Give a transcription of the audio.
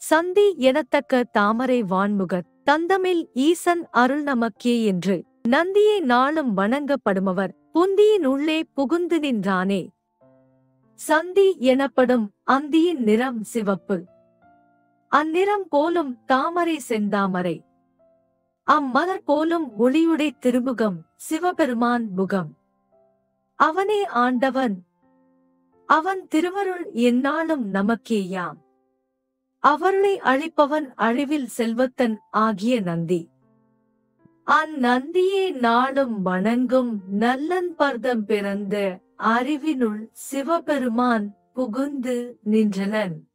சந்தி எனத்தக்க தாமரை வான்முகத் தந்தமில் ஈசன் அருள் நமக்கே என்று நந்தியை நாளும் வணங்கப்படுமவர் புந்தியின் உள்ளே புகுந்து நின்றானே சந்தி எனப்படும் அந்தியின் நிறம் சிவப்பு அந்நிறம் போலும் தாமரை செந்தாமரை அம்மலர் போலும் ஒளியுடை திருமுகம் சிவபெருமான் முகம் அவனே ஆண்டவன் அவன் திருவருள் எந்நாளும் நமக்கேயாம் அவருளை அழிப்பவன் அழிவில் செல்வத்தன் ஆகிய நந்தி அந்நந்தியே நாளும் வணங்கும் நல்லன் பர்தம் பிறந்த அறிவினுள் சிவபெருமான் புகுந்து நின்றனன்